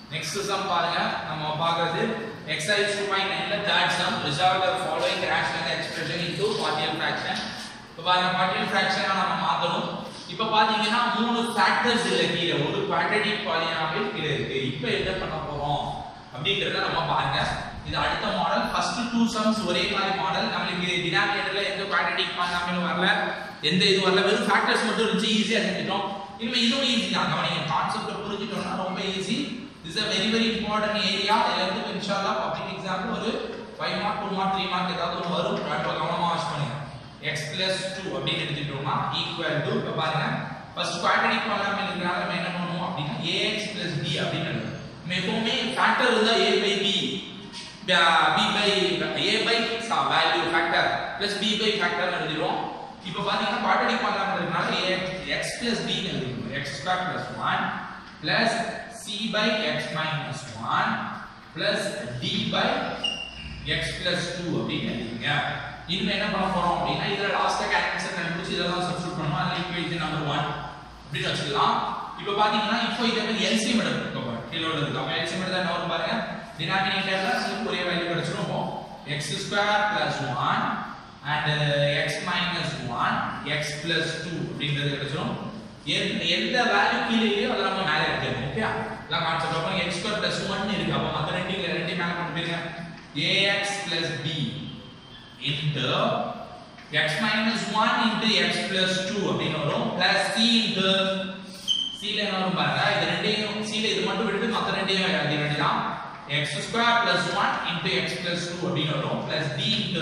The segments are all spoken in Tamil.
நெக்ஸ்ட் சம் பாருங்க நம்ம பார்க்கிறது எக்ஸசைஸ் 2.9 ல third sum resolve the following rational expression into partial fraction இப்போ பாருங்க பார்ட்டியல் ஃபிராக்ஷனை நம்ம மாத்தணும் இப்போ பாத்தீங்கன்னா மூணு ஃபேக்டர்ஸ் இல்ல கீழே ஒரு குவாட்ரடிக் பாலினாமியல் கீழே இருக்கு இப்போ என்ன பண்ண போறோம் அப்படின்றத நம்ம பாருங்க இது அடுத்த மாடல் ஃபர்ஸ்ட் டூ சம்ஸ் ஒரே மாதிரி மாடல் நம்மளுக்கு டினாமினேட்டர்ல எந்த குவாட்ரடிக் பாலினாமியலும் வரல எந்த இது வரல வெறும் ஃபேக்டர்ஸ் மட்டும் இருந்துச்சு ஈஸியா செஞ்சுட்டோம் இனிமே இதுவும் ஈஸி தான் கவனிங்க கான்செப்ட் புரிஞ்சுட்டோம்னா ரொம்ப easy is a very very important area இதுல இருந்து இன்ஷால்லா பப்ளிக் எக்ஸாம்பிள் ஒரு 5 மார்க் 2 மார்க் 3 மார்க் ஏதாவது ஒன்று வரும் ரொம்ப கவனமா வாட்ச் பண்ணுங்க x 2 அப்படின்னு எடுத்துட்டோம்னா ஈக்குவல் டு இப்ப பாருங்க ஃபர்ஸ்ட் குவாட்ரடிக் பாலினாமியல் இருக்கனால நம்ம என்ன பண்ணுவோம் அப்படின்னா ax b அப்படின்னு எழுதுறோம் நம்ம எப்பவுமே ஃபேக்டர் இருந்தா a by b b by a by value factor plus b by factor எழுதிடுவோம் இப்போ பாத்தீங்கன்னா குவாட்ரடிக் பாலினாமியல் இருக்கனால x plus b ன்னு எழுதிடுவோம் x square plus 1 plus c by x minus 1 plus d by x plus 2 அப்படின்னு எழுதிங்க இனிமே என்ன பண்ண போறோம் அப்படின்னா இதுல லாஸ்ட் ஆன்சர் கண்டுபிடிச்சு இதெல்லாம் சப்ஸ்டிட் பண்ணுவோம் அதுல ஈக்குவேஷன் நம்பர் 1 அப்படின்னு வச்சுக்கலாம் இப்போ பாத்தீங்கன்னா இப்போ இதே மாதிரி எல்சிஎம் எடுத்துக்கோ கீழ உள்ளது அப்ப எல்சிஎம் எடுத்தா என்ன வரும் பாருங்க டினாமினேட்டர்ல நமக்கு ஒரே வேல்யூ கிடைச்சிரும் x square plus 1 and uh, x minus 1 x plus 2 அப்படிங்கிறது கிடைச்சிரும் எந்த எந்த வேல்யூ கீழே இல்லையோ அதை நம்ம மேலே எடுத்துக்கணும் ஓகே எல்லாம் கான்செப்ட் அப்போ x ஸ்கொயர் பிளஸ் 1 இருக்கு அப்போ மற்ற ரெண்டு இல்ல ரெண்டு மேலே கொண்டு போயிருங்க ax plus b into x minus 1 into x plus 2 அப்படின்னு வரும் plus c into c ல என்ன வரும் பாருங்க இது ரெண்டையும் c ல இது மட்டும் விட்டு மற்ற ரெண்டையும் எழுத வேண்டியதான் x square plus 1 into x plus 2 அப்படின்னு வரும் plus d into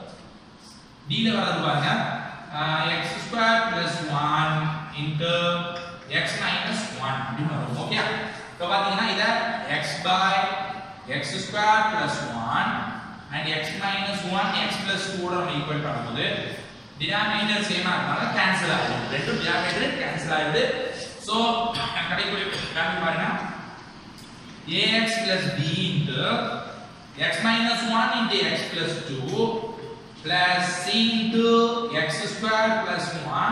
d ல வரது பாருங்க x square plus 1 into x minus 1 அப்படின்னு வரும் ஓகே இப்போ பாத்தீங்கன்னா இத x by x square plus 1 and x minus 1 x plus 2 ஓட நம்ம ஈக்குவல் பண்ணும்போது டினாமினேட்டர் சேமா இருக்கனால கேன்சல் ஆகும் ரெண்டும் டினாமினேட்டர் கேன்சல் ஆகுது சோ கடைக்குள்ள வேல்யூ பாருங்க ax plus b into x minus 1 into x plus 2 plus c into x square plus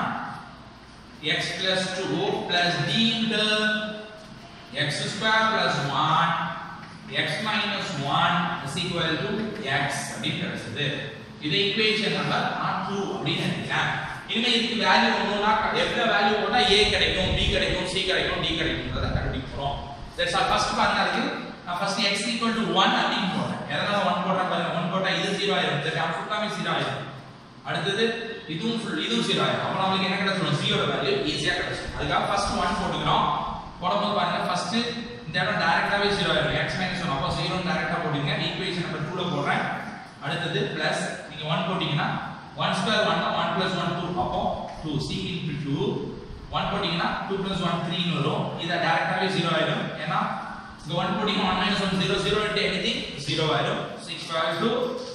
1 x plus 2 plus d into x square plus 1 x minus 1 is equal to x அப்படின்னு கிடைச்சது இது ஈக்குவேஷன் நம்பர் நாட் 2 அப்படின்னு நினைக்கிறேன் இனிமே இதுக்கு வேல்யூ ஒண்ணுனா எவ்வளவு வேல்யூ போட்டா a கிடைக்கும் b கிடைக்கும் c கிடைக்கும் d கிடைக்கும்ன்றத கண்டுபிடிக்க போறோம் தட்ஸ் ஆல் ஃபர்ஸ்ட் பாருங்க அதுக்கு நான் ஃபர்ஸ்ட் x equal to 1 அப்படின்னு போடுறேன் எதனால 1 போடுறேன் பாருங்க 1 போட்டா இது 0 ஆயிரும் இந்த டேம் ஃபுல்லாமே 0 ஆயிரும் அடுத்தது இதுவும் ஃபுல் இதுவும் 0 ஆயிரும் அப்ப நமக்கு என்ன கிடைச்சிரும் c யோட வேல்யூ ஈஸியா கிடைச்சிரும் அதுக்காக ஃபர்ஸ்ட் 1 போட்டுக்கிறோம் போடும்போது பாருங்க ஃபர்ஸ்ட் இந்த இடம் டைரக்டாவே 0 ஆயிரும் x 1 அப்போ 0 டைரக்டா போடுங்க ஈக்குவேஷன் நம்பர் 2 ல போடுறேன் அடுத்தது பிளஸ் நீங்க 1 போட்டீங்கன்னா 1 ஸ்கொயர் 1 1 பிளஸ் 1 2 அப்போ 2 c into 2 1 போட்டீங்கன்னா 2 plus 1 3 னு வரும் இத டைரக்டாவே 0 ஆயிடும் ஏன்னா இங்க 1 போட்டீங்க 1 minus 1 0 0 into anything 0 ஆயிடும் 6 equal to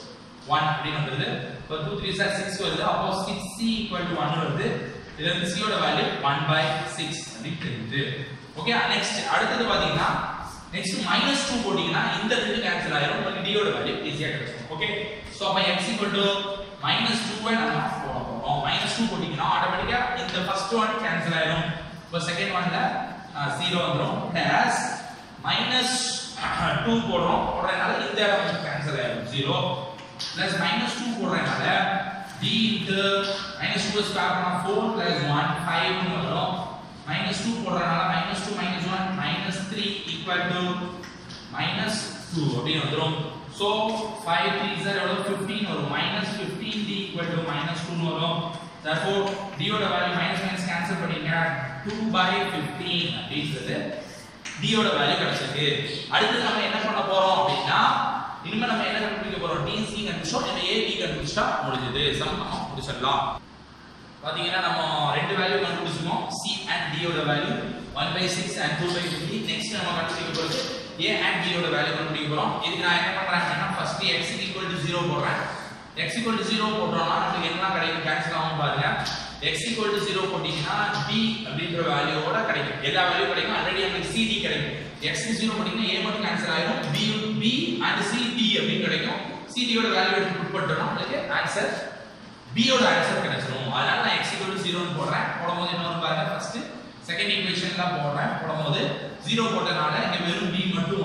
1 அப்படின்னு வந்துருது இப்போ 2 3 சார் 6 வருது அப்போ 6c equal to 1 வருது இதுல இருந்து c யோட வேல்யூ 1 by 6 அப்படின்னு தெரியுது ஓகே நெக்ஸ்ட் அடுத்தது பாத்தீங்கன்னா நெக்ஸ்ட் மைனஸ் 2 போட்டீங்கன்னா இந்த ரெண்டு கேன்சல் ஆயிரும் உங்களுக்கு d யோட வேல்யூ ஈஸியா கிடைச்சிடும் ஓகே சோ அப்ப x equal to minus 2 ஐ நம்ம போட போறோம் மைனஸ் 2 போட்டீங்கன்னா ஆட்டோமேட்டிக்கா இந்த ஃபர்ஸ்ட் ஒன் கேன்சல் ஆயிரும் இப்போ செகண்ட் ஒன்ல 0 வந்துரும் பிளஸ் மைனஸ் 2 போடுறோம் போடுறதுனால இந்த இடம் கேன்சல் ஆயிரும் 0 பிளஸ் மைனஸ் 2 போடுறதுனால d into மைனஸ் 2 ஸ்கொயர் பண்ணா 4 பிளஸ் 1 5 னு வரும் மைனஸ் 2 போடுறதுனால minus 2 minus 1 minus 3 equal to minus 2 அப்படின்னு வந்துரும் so 5 3 is எவ்வளவு 15 வரும் minus 15 d equal to minus 2 னு வரும் therefore d யோட வேல்யூ minus minus cancel பண்ணீங்க 2 by 15 அப்படிங்கிறது d யோட வேல்யூ கிடைச்சிருக்கு அடுத்து நம்ம என்ன பண்ண போறோம் அப்படின்னா இனிமே நம்ம என்ன கண்டுபிடிக்க போறோம் d c கண்டுபிடிச்சோம் நம்ம a b கண்டுபிடிச்சா முடிஞ்சது சம் நம்ம முடிச்சிடலாம் பாத்தீங்கன்னா நம்ம ரெண்டு வேல்யூ கண்டுபிடிச்சிருக்கோம் c and d யோட value 1 by 6 and 2 by 15 next நம்ம கண்டுபிடிக்க போறது a and b யோட வேல்யூ கண்டுபிடிக்க போறோம் இதுக்கு நான் என்ன பண்றேன் அப்படின்னா ஃபர்ஸ்ட் x equal to 0 போடுறேன் x equal to 0 போட்டோம்னா நமக்கு என்ன கிடைக்கும் கேன்சல் ஆகும் பாருங்க x equal to 0 போட்டீங்கன்னா b அப்படிங்கிற வேல்யூவோட கிடைக்கும் எல்லா வேல்யூ கிடைக்கும் ஆல்ரெடி நமக்கு c d கிடைக்கும் x க்கு 0 போட்டீங்கன்னா a மட்டும் கேன்சல் ஆயிரும் b b and c d அப்படின்னு கிடைக்கும் c d யோட வேல்யூ எடுத்து புட் பண்ணிட்டோம்னா உங்களுக்கு ஆன்சர் b யோட ஆன்சர் கிடைச்சிரும் அதனால நான் x equal to 0 னு போடுறேன் போடும்போது என்ன வரும் பாருங்க ஃபர்ஸ்ட் செகண்ட் ஈக்குவேஷன் தான் போடுறேன் போடும்போது 0 போட்டனால இங்க வெறும் b மட்டும்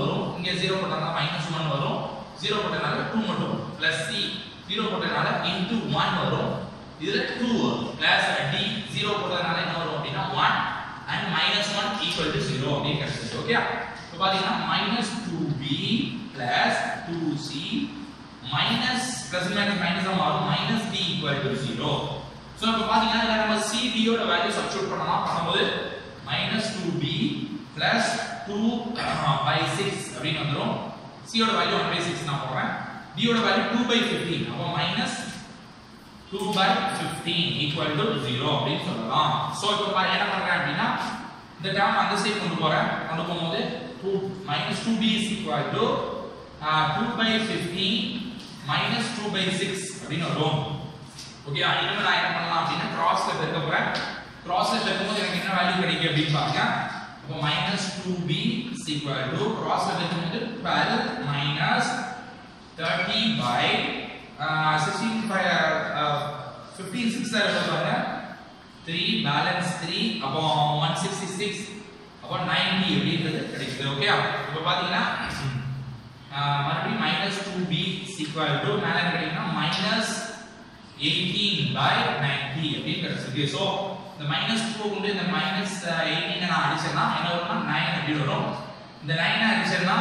ஜீரோ போட்டனால டூ மட்டும் பிளஸ் சி ஜீரோ போட்டனால இன்டூ ஒன் வரும் இதுல டூ வரும் பிளஸ் டி ஜீரோ போட்டதுனால என்ன வரும் அப்படின்னா one and minus one equal to zero அப்படின்னு கிடைச்சிருக்கு ஓகே இப்போ பார்த்தீங்கன்னா minus two B plus two C minus plus minus minus மாறும் minus D equal to zero so இப்போ பார்த்தீங்கன்னா இதில் நம்ம சிடியோட வேல்யூ சப்ஸ்டியூட் பண்ணலாம் பண்ணும்போது minus two B plus two by six அப்படின்னு வந்துடும் சியோட வேல்யூ ஒன் பை சிக்ஸ் நான் போடுறேன் டியோட வேல்யூ டூ பை ஃபிஃப்டீன் அப்போ minus two by fifteen equal to zero அப்படின்னு சொல்லலாம் ஸோ இப்போ பா- என்ன பண்ணுறேன் அப்படின்னா இந்த டேர்ம் அந்த சைடு கொண்டு போகிறேன் கொண்டு போகும்போது two minus two B is equal to two by fifteen minus two by six அப்படின்னு வரும் ஓகே இனிமே நான் என்ன பண்ணலாம் அப்படின்னா கிராஸ்ல பெருக்க போறேன் கிராஸ்ல பெருக்கும்போது எனக்கு என்ன வேல்யூ கிடைக்கும் அப்படின்னு பாருங்க அப்போ minus two B is equal to கிராஸ்ல பெருக்கும்போது twelve minus thirty by sixteen by fifteen six தான் இருக்கு பாருங்க த்ரீ பேலன்ஸ் த்ரீ அப்போ ஒன் சிக்ஸ்டி சிக்ஸ் அப்போ நைன்டி அப்படின்றது கிடைக்குது ஓகே இப்போ பார்த்தீங்கன்னா ஆஹ் மறுபடியும் minus two B equal to மேலே என்ன கிடைக்குன்னா மைனஸ் எயிட்டீன் பை நைன்டி அப்படின்னு கிடைச்சிருக்கு ஸோ இந்த மைனஸ் டூ கொண்டு இந்த மைனஸ் எயிட்டீனை நான் அடிச்சேன்னா என்ன வரும்னா நைன் அப்படின்னு வரும் இந்த நைனை அடிச்சேன்னா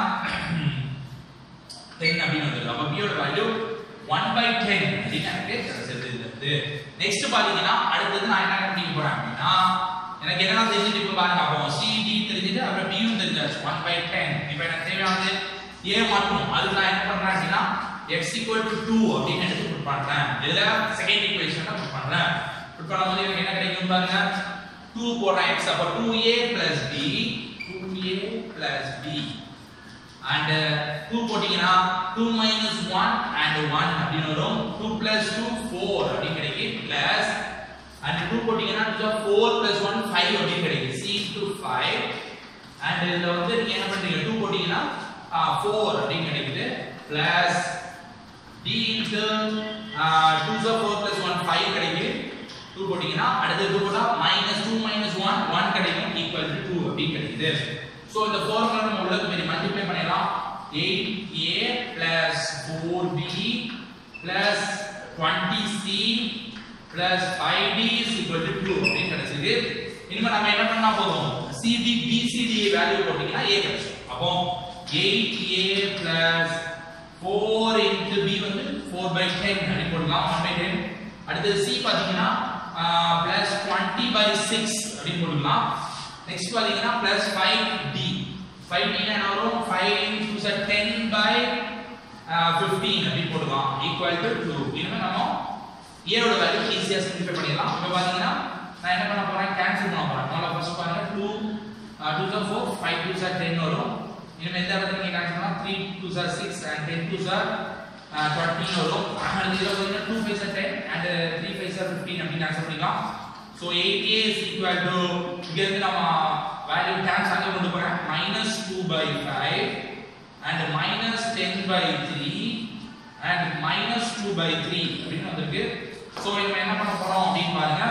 டென் அப்படின்னு வந்துடும் அப்போ பியோட வேல்யூ ஒன் பை டென் அப்படின்னு எனக்கு கிடைச்சிருது நெக்ஸ்ட் பார்த்தீங்கன்னா அடுத்தது நான் என்ன கண்டுபிடிக்க போறேன் அப்படின்னா எனக்கு என்ன தெரிஞ்சுட்டு இப்போ பாருங்க அப்போ சிடி தெரிஞ்சுட்டு அப்புறம் பியும் தெரிஞ்சாச்சு ஒன் பை டென் இப்போ எனக்கு தேவையானது ஏ மட்டும் அதுக்கு நான் என்ன பண்றேன் அப்படின்னா x equal to 2 அப்படின்னு எடுத்து புட் பண்றேன் இதுல செகண்ட் ஈக்குவேஷன்ல புட் பண்றேன் புட் பண்ணும்போது எனக்கு என்ன கிடைக்கும் பாருங்க 2 போடுறேன் x அப்ப 2a b 2a b and uh, 2 போட்டீங்கன்னா 2 minus 1 and 1 அப்படின்னு வரும் 2 plus 2 4 அப்படின்னு கிடைக்கும் plus and 2 போட்டீங்கன்னா 2 4 plus 1 5 அப்படின்னு கிடைக்கும் c into 5 and இதுல வந்து நீங்க என்ன பண்றீங்க 2 போட்டீங்கன்னா 4 அப்படின்னு கிடைக்குது plus d into uh, 2 is 4 plus 1 5 கிடைக்குது 2 போட்டீங்கன்னா அடுத்து 2 போட்டா minus 2 minus 1 1 கிடைக்கும் equal to 2 அப்படின்னு கிடைக்குது ஸோ இந்த ஃபார்முலா நம்ம உள்ளது மாதிரி மல்டிப்ளை பண்ணிடலாம் 8a plus 4b plus 20c plus 5d is equal to 2 அப்படின்னு கிடைச்சிருக்கு இனிமே நம்ம என்ன பண்ணா போதும் cd bcd வேல்யூ போட்டீங்கன்னா a கிடைச்சிடும் அப்போ 8a plus 4 into b வந்து 4 by 10 அப்படின்னு போடலாம் 1 by 10 அடுத்து c பாத்தீங்கன்னா plus 20 by 6 அப்படின்னு போடலாம் நெக்ஸ்ட் பாத்தீங்கன்னா plus 5d 5d னா என்ன வரும் 5 to the 10 by uh, 15 அப்படின்னு போடலாம் equal to 2 இனிமே நம்ம a ஓட வேல்யூ ஈஸியா சிம்பிளிஃபை பண்ணிடலாம் இப்போ பாத்தீங்கன்னா நான் என்ன பண்ண போறேன் கேன்சல் பண்ண போறேன் முதல்ல ஃபர்ஸ்ட் பாருங்க 2 2 to 4 5 to the 10 வரும் இனிமே எந்த இடத்துல நீங்க கேன்சல் பண்ணா 3 to the 6 and 10 to the uh, 20 வரும் இதுல பாத்தீங்கன்னா 2 5 are 10 and uh, 3 5 are 15 அப்படி கேன்சல் பண்ணிக்கலாம் so 8a is equal to இங்க இருந்து நம்ம வேல்யூ கேன்சல் அங்க கொண்டு போறேன் minus 2 by 5 and minus 10 by 3 and minus 2 by 3 அப்படின்னு வந்திருக்கு ஸோ நம்ம என்ன பண்ண போறோம் அப்படின்னு பாருங்க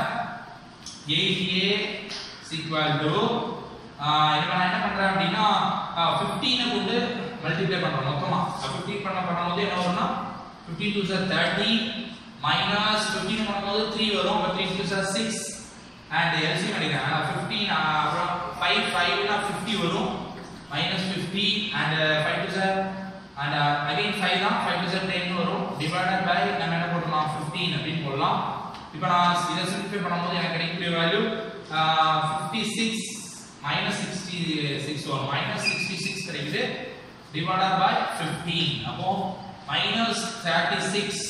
8a is equal to ஆஹ் இப்போ நான் என்ன பண்றேன் அப்படின்னா ஆஹ் 15 அ கொண்டு மல்டிப்ளை பண்றோம் மொத்தமா 15 பண்ண பண்ணும்போது என்ன வரும்னா 15 to the 30 minus 15 பண்ணும்போது 3 வரும் அப்ப 3 to the 6 and LCM அடிக்கிறேன் 15 ஆஹ் அப்புறம் 5 5 னா 50 வரும் minus 50 and uh, 5 to the and uh, again 5 தான் 5 to the 10 வரும் divided by நம்ம என்ன போடலாம் 15 அப்படின்னு போடலாம் இப்போ நான் இதை சிம்பிளிஃபை பண்ணும்போது எனக்கு கிடைக்கக்கூடிய வேல்யூ 56 minus 66 வரும் minus 66 கிடைக்குது divided by 15 அப்போ minus 36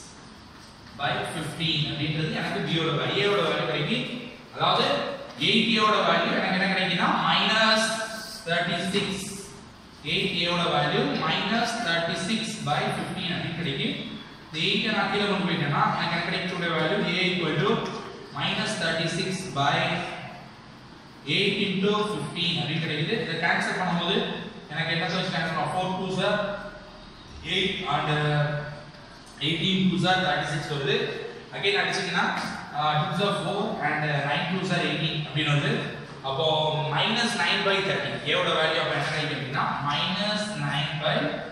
by 15 அப்படின்றது எனக்கு b யோட வேல்யூ a யோட வேல்யூ கிடைக்கும் அதாவது 8a யோட வேல்யூ எனக்கு என்ன கிடைக்கும்னா minus 36 8a யோட வேல்யூ minus 36 by 15 அப்படின்னு கிடைக்கும் இந்த 8 நான் கீழே கொண்டு போயிட்டேன்னா எனக்கு என்ன கிடைக்கக்கூடிய value a equal to minus 36 by 8 into 15 அப்படின்னு கிடைக்குது இதை கேன்சல் பண்ணும்போது எனக்கு என்ன வச்சு கேன்சல் பண்ணலாம் 4 2 சார் 8 and uh, 18 2 சார் 36 வருது அகைன் அடிச்சீங்கன்னா 2 சார் 4 and uh, 9 2 சார் 18 அப்படின்னு வருது அப்போ minus 9 by 30 a ஓட வேல்யூ அப்ப என்ன கிடைக்கும் அப்படின்னா minus 9 by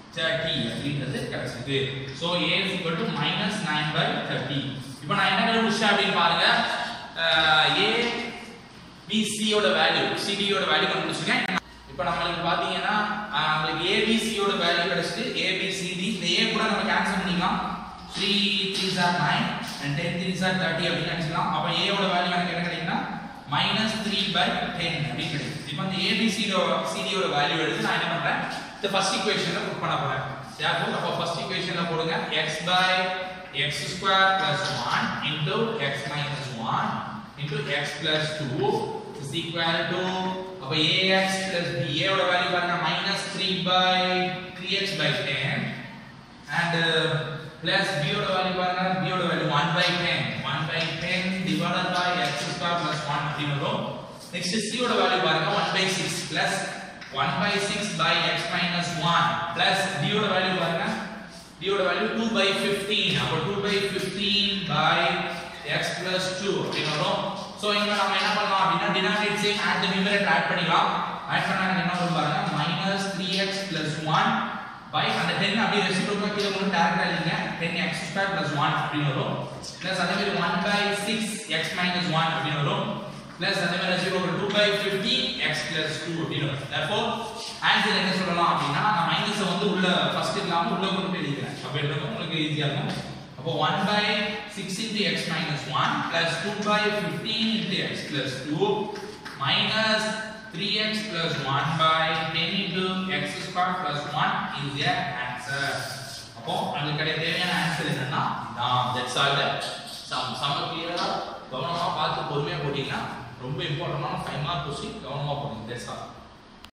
தேர்ட்டி அப்படின்றது கிடைச்சது so A is equal to minus nine by thirty இப்போ நான் என்ன கண்டுபிடிச்சேன் அப்படின்னு பாருங்க ஏ பிசியோட வேல்யூ சிடியோட வேல்யூ கண்டுபிடிச்சிருக்கேன் இப்போ நம்மளுக்கு பார்த்தீங்கன்னா அஹ், நம்மளுக்கு ஏபிசியோட வேல்யூ கிடைச்சிட்டு ஏபிசிடி இந்த ஏ கூட நம்ம கேன்சல் பண்ணிக்கலாம் த்ரீ த்ரீ சார் நைன் அண்ட் டென் த்ரீ சார் தேர்ட்டி அப்படின்னு நினச்சிக்கலாம் அப்போ ஏவோட வேல்யூ எனக்கு என்ன கிடைக்குன்னா மைனஸ் த்ரீ பை டென் அப்படின்னு கிடைக்கும் இப்போ அந்த ஏபிசியோட சிடியோட வேல்யூ எடுத்து நான் என்ன பண்ணுறேன் இந்த ஃபர்ஸ்ட் ஈக்குவேஷனில் புக் பண்ண போகிறேன் therefore அப்போ ஃபர்ஸ்ட் ஈக்குவேஷனில் போடுங்க X by X square plus one into X minus one into X plus two is equal to அப்ப ax plus b a ஓட வேல்யூ பாருங்க minus 3 by 3x by 10 and uh, plus b ஓட வேல்யூ பாருங்க b ஓட value 1 by 10 1 by 10 divided by x square plus 1 அப்படி வரும் next c ஓட வேல்யூ பாருங்க 1 by 6 plus 1 by 6 by x minus 1 plus d ஓட வேல்யூ பாருங்க d ஓட வேல்யூ 2 by 15 அப்ப 2 by 15 by x plus 2 அப்படின்னு வரும் சோ இங்க நம்ம என்ன பண்ணலாம் அப்படின்னா denominate same add the numerator add பண்ணிக்கலாம் ஆட் பண்ணா எனக்கு என்ன வரும் பாருங்க minus 3x plus 1 by அந்த 10 அப்படியே ரெசிப்ரோக்கல் கீழ கொண்டு டைரக்டா எழுதுங்க 10x square plus 1 அப்படின்னு வரும் பிளஸ் அதே மாதிரி 1 by 6 x minus 1 அப்படின்னு வரும் பிளஸ் அதே மாதிரி ரெசிப்ரோக்கல் 2 by 15 x plus 2 அப்படின்னு வரும் therefore ஆன்சர் என்ன சொல்லலாம் அப்படின்னா நான் மைனஸ் வந்து உள்ள ஃபர்ஸ்ட் இல்லாம உள்ள கொண்டு போய் எழுதிக்கிறேன் அப்ப எழுதுங்க உங்களுக்கு ஈஸியா இருக்கும் அப்போ 1 by 6 into x minus 1 plus 2 by 15 into x plus 2 minus 3x plus 1 by 10 into x square plus 1 is the answer. அப்போ அதுக்கு கிடைக்க தேவையான ஆன்சர் என்னன்னா இதான் தட்ஸ் ஆல் த சம் சம கிளியரா கவனமா பார்த்து பொறுமையா போட்டீங்கன்னா ரொம்ப இம்பார்ட்டன்டான ஃபைவ் மார்க் கொஸ்டின் கவனமா போடுங்க தட்ஸ் ஆல்